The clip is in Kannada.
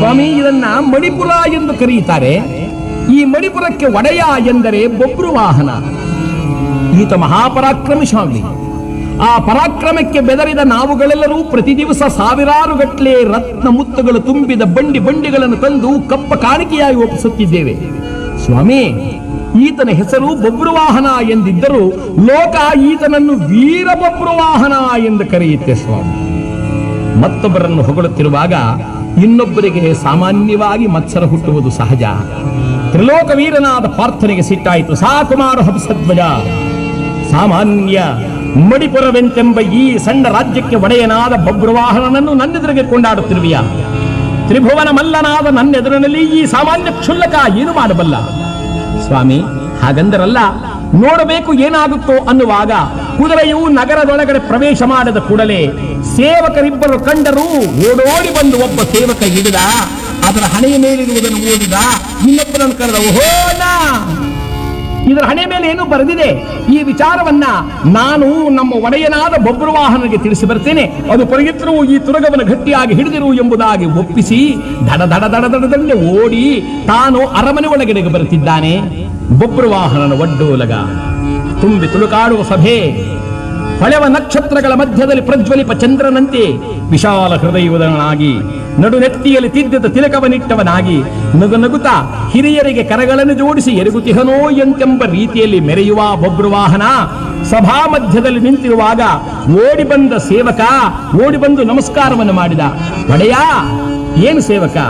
ಸ್ವಾಮಿ ಇದನ್ನ ಮಣಿಪುರ ಎಂದು ಕರೆಯುತ್ತಾರೆ ಈ ಮಣಿಪುರಕ್ಕೆ ಒಡೆಯ ಎಂದರೆ ಬೊಬ್ರು ವಾಹನ ಈತ ಮಹಾಪರಾಕ್ರಮಶಾಲಿ ಆ ಪರಾಕ್ರಮಕ್ಕೆ ಬೆದರಿದ ನಾವುಗಳೆಲ್ಲರೂ ಪ್ರತಿ ದಿವಸ ಸಾವಿರಾರು ಗಟ್ಟಲೆ ರತ್ನ ಮುತ್ತುಗಳು ತುಂಬಿದ ಬಂಡಿ ಬಂಡಿಗಳನ್ನು ತಂದು ಕಪ್ಪ ಕಾಣಿಕೆಯಾಗಿ ಒಪ್ಪಿಸುತ್ತಿದ್ದೇವೆ ಸ್ವಾಮಿ ಈತನ ಹೆಸರು ಬೊಬ್ರುವಾಹನ ಎಂದಿದ್ದರೂ ಲೋಕ ಈತನನ್ನು ವೀರ ಬೊಬ್ರುವಾಹನ ಎಂದು ಕರೆಯುತ್ತೆ ಸ್ವಾಮಿ ಮತ್ತೊಬ್ಬರನ್ನು ಹೊಗಳುತ್ತಿರುವಾಗ ಇನ್ನೊಬ್ಬರಿಗೆ ಸಾಮಾನ್ಯವಾಗಿ ಮತ್ಸರ ಹುಟ್ಟುವುದು ಸಹಜ ತ್ರಿಲೋಕ ವೀರನಾದ ಪಾರ್ಥನಿಗೆ ಸಿಟ್ಟಾಯಿತು ಸಾಕುಮಾರು ಹಂಸಧ್ವಜ ಸಾಮಾನ್ಯ ಮಣಿಪುರವೆಂತೆಂಬ ಈ ಸಣ್ಣ ರಾಜ್ಯಕ್ಕೆ ಒಡೆಯನಾದ ಬಬ್ರುವಾಹನನನ್ನು ನನ್ನೆದುರಿಗೆ ಕೊಂಡಾಡುತ್ತಿರುವೆಯ ತ್ರಿಭುವನ ಮಲ್ಲನಾದ ನನ್ನೆದುರಿನಲ್ಲಿ ಈ ಸಾಮಾನ್ಯ ಕ್ಷುಲ್ಲಕ ಏನು ಮಾಡಬಲ್ಲ ಸ್ವಾಮಿ ಹಾಗಂದರಲ್ಲ ನೋಡಬೇಕು ಏನಾಗುತ್ತೋ ಅನ್ನುವಾಗ ಕುದುರೆಯು ನಗರದೊಳಗಡೆ ಪ್ರವೇಶ ಮಾಡದ ಕೂಡಲೇ ಸೇವಕರಿಬ್ಬರು ಕಂಡರು ಓಡೋಡಿ ಬಂದು ಒಬ್ಬ ಸೇವಕ ಹಿಡಿದ ಅದರ ಹಣೆಯ ಮೇಲಿರುವುದನ್ನು ಓದಿದ ಇನ್ನೊಬ್ಬರನ್ನು ಕರೆದ ಓಹೋನಾ ಇದರ ಹಣೆ ಮೇಲೆ ಏನು ಬರೆದಿದೆ ಈ ವಿಚಾರವನ್ನ ನಾನು ನಮ್ಮ ಒಡೆಯನಾದ ಬೊಬ್ರುವಾಹನಿಗೆ ತಿಳಿಸಿ ಬರ್ತೇನೆ ಅದು ಪರಗಿತ್ತರೂ ಈ ತುರಗವನ್ನು ಗಟ್ಟಿಯಾಗಿ ಹಿಡಿದಿರು ಎಂಬುದಾಗಿ ಒಪ್ಪಿಸಿ ದಡ ದಡ ದಡ ದಡದಂಡೆ ಓಡಿ ತಾನು ಅರಮನೆ ಒಳಗಡೆಗೆ ಬರುತ್ತಿದ್ದಾನೆ ಬೊಬ್ರುವಾಹನನ ಒಡ್ಡೋಲಗ ತುಂಬಿ ತುಳುಕಾಡುವ ಸಭೆ ಹೊಳೆವ ನಕ್ಷತ್ರಗಳ ಮಧ್ಯದಲ್ಲಿ ಪ್ರಜ್ವಲಿಪ ಚಂದ್ರನಂತೆ ವಿಶಾಲ ಹೃದಯುವುದನಾಗಿ ನಡು ನೆತ್ತಿಯಲ್ಲಿ ತಿದ್ದಿದ ತಿಲಕವನಿಟ್ಟವನಾಗಿ ನಗು ನಗುತ್ತಾ ಹಿರಿಯರಿಗೆ ಕರಗಳನ್ನು ಜೋಡಿಸಿ ಎರುಗುತಿಹನೋ ಎಂತೆಂಬ ರೀತಿಯಲ್ಲಿ ಮೆರೆಯುವ ಬೊಬ್ರುವಾಹನ ಸಭಾ ಮಧ್ಯದಲ್ಲಿ ನಿಂತಿರುವಾಗ ಓಡಿ ಬಂದ ಸೇವಕ ಓಡಿ ಬಂದು ನಮಸ್ಕಾರವನ್ನು ಮಾಡಿದ ಒಡೆಯ ಏನು ಸೇವಕ